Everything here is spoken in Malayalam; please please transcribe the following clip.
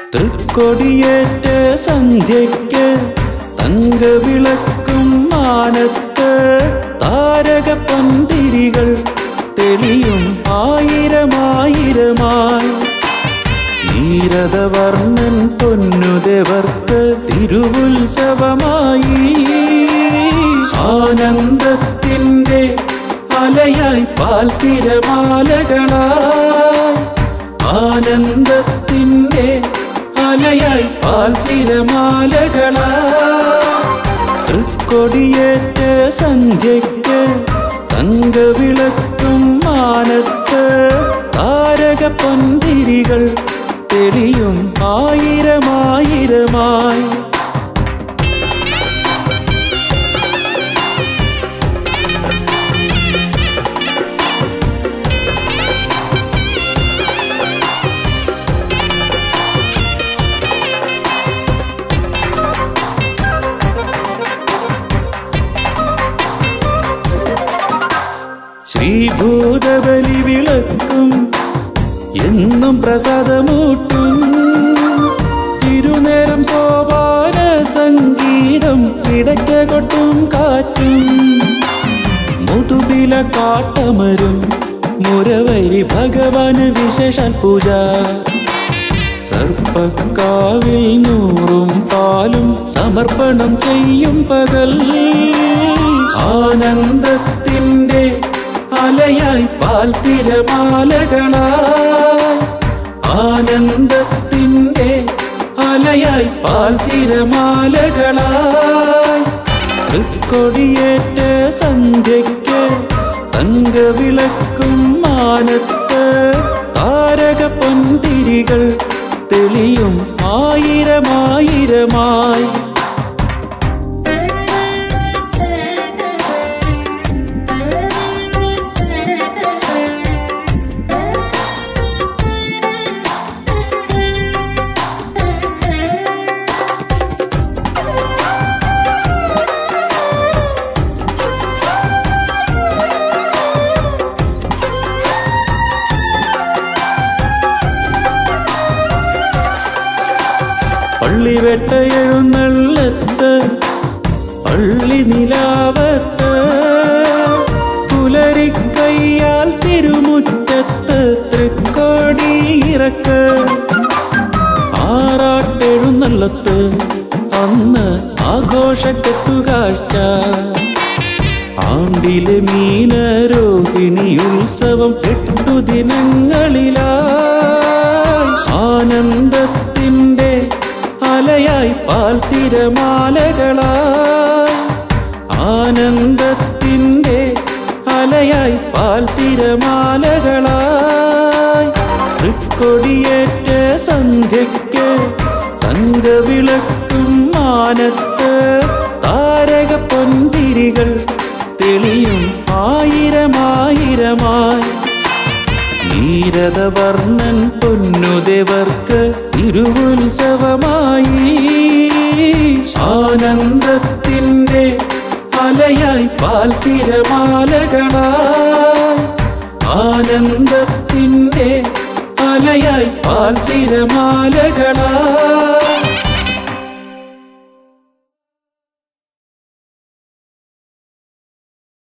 തൃക്കൊടിയേറ്റ സന്ധ്യയ്ക്ക് തങ്കവിളക്കും മാനത്ത് താരക പന്തിരികൾ തെളിയും ആയിരമായിരമായി നീരതവർണ്ണൻ പൊന്നുദേവർക്ക് തിരുവുത്സവമായി ആനന്ദത്തിൻ്റെ അലയായി പാൽത്തിരമാലകളായി ആനന്ദത്തിൻ്റെ അലയായി പാൽത്തിരമാലകളായി തൃക്കൊടിയേറ്റ സന്ധ്യയ്ക്ക് തങ്കവിളക്കും മാനത്ത് താരക പന്തിരികൾ തെളിയും ആയിരമായിരമായി ശ്രീഭൂതബലി വിളക്കും എന്നും പ്രസാദമൂട്ടും ഇരുനേരം സോപാന സംഗീതം ഇടയ്ക്ക കൊട്ടും കാറ്റും മുതുബില കാട്ടമരും മുരവരി ഭഗവാന് വിശേഷാൽ പൂജ സർപ്പക്കാവിൽ നൂറും പാലും സമർപ്പണം ചെയ്യും പകൽ ആനന്ദത്തിൻ്റെ അലയായി പാൽത്തിരമാലകളായി ആനന്ദത്തിൻ്റെ അലയായി പാൽത്തിരമാലകളായി തൃക്കൊടിയേറ്റ സന്ധ്യയ്ക്ക് തങ്കവിളക്കും മാനത്ത് താരക പൊന്തിരികൾ തെളിയും ആയിരമായിരമായി പള്ളിവെട്ട എഴുന്നള്ളത്ത് പള്ളി നിലാവത്ത് പുലരിക്കയ്യാൽ തിരുമുറ്റത്ത് തൃക്കോടി ഇറക്ക് ആറാട്ടെഴുന്നള്ളത്ത് അന്ന് ആഘോഷക്കെട്ടുകാഴ്ച ആണ്ടിലെ മീനരോഹിണി ഉത്സവം എട്ടു ദിനങ്ങളിലായി ആനന്ദത്തിൻ്റെ അലയായി പാൽത്തിരമാലകളായി ആനന്ദത്തിൻ്റെ അലയായി പാൽത്തിരമാലകളായി തൃക്കൊടിയേറ്റ സന്ധ്യയ്ക്ക് തങ്കവിളക്കും മാനത്ത് താരക പൊന്തിരികൾ തെളിയും ആയിരമായിരമായി നീരതവർണ്ണൻ പൊന്നുദേവർക്ക് തിരുവുത്സവമായി ആനന്ദത്തിൻ്റെ അലയായി പാൽത്തിരമാലകളായി ആനന്ദത്തിൻ്റെ അലയായി പാൽത്തിരമാലകളായി